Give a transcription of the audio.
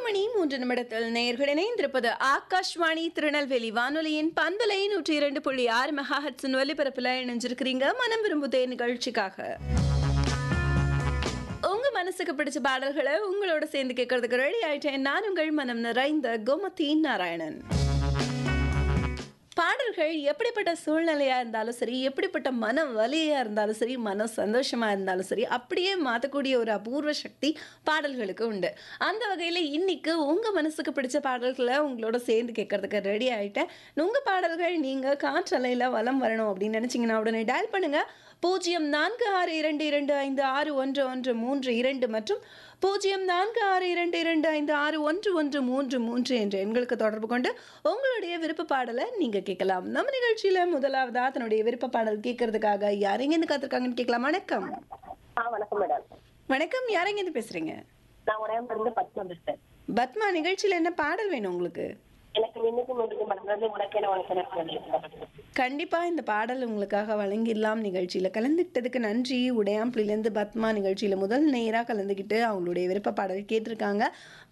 மணி மூன்று நிமிடத்தில் நேயர்கள் இணைந்திருப்பது ஆகாஷ்வாணி திருநெல்வேலி வானொலியின் பண்பலை நூற்றி இரண்டு புள்ளி ஆறு மெகாஹட்ஸின் ஒலிபரப்பில் இணைஞ்சிருக்கிறீங்க மனம் விரும்புதே நிகழ்ச்சிக்காக உங்க மனசுக்கு பிடிச்ச பாடல்களை உங்களோட சேர்ந்து கேட்கறதுக்கு ரெடி ஆயிட்டேன் நான் உங்கள் மனம் நிறைந்த கோமதி நாராயணன் பாடல்கள் எப்படிப்பட்ட சூழ்நிலையா இருந்தாலும் சரி எப்படிப்பட்ட மன வலியா இருந்தாலும் சரி மன சந்தோஷமா இருந்தாலும் சரி அப்படியே மாற்றக்கூடிய ஒரு அபூர்வ சக்தி பாடல்களுக்கு உண்டு அந்த வகையில் இன்னைக்கு உங்க மனசுக்கு பிடிச்ச பாடல்களை உங்களோட சேர்ந்து கேட்கறதுக்கு ரெடி ஆயிட்டேன் உங்க பாடல்கள் நீங்க காற்றலையில வலம் வரணும் அப்படின்னு நினைச்சீங்கன்னா உடனே டயல் பண்ணுங்க பூஜ்ஜியம் நான்கு ஆறு இரண்டு இரண்டு ஐந்து ஆறு ஒன்று ஒன்று மூன்று இரண்டு மற்றும் பூஜ்ஜியம் நான்கு ஆறு இரண்டு இரண்டு ஐந்து ஆறு ஒன்று ஒன்று மூன்று மூன்று என்ற எண்களுக்கு தொடர்பு கொண்டு உங்களுடைய விருப்ப பாடலை நீங்க கேட்கலாம் நம்ம நிகழ்ச்சியில முதலாவதா தன்னுடைய விருப்ப பாடல் கேட்கறதுக்காக யாரெங்க இருந்து காத்திருக்காங்கன்னு கேட்கலாம் வணக்கம் ஆ வணக்கம் மேடம் வணக்கம் யாரெங்க இருந்து பேசுறீங்க நான் உடையாம இருந்து பத்மா பேசுறேன் பத்மா நிகழ்ச்சியில என்ன பாடல் வேணும் உங்களுக்கு எனக்கு மின்னுக்கு முன்னுக்கு மறந்தது உனக்கென உனக்கென கண்டிப்பா இந்த பாடல் உங்களுக்காக வழங்கிடலாம் நிகழ்ச்சியில கலந்துக்கிட்டதுக்கு நன்றி உடையாம்புலிலேருந்து பத்மா நிகழ்ச்சியில முதல் நேரா கலந்துக்கிட்டு அவங்களுடைய விருப்ப பாடல் கேட்டிருக்காங்க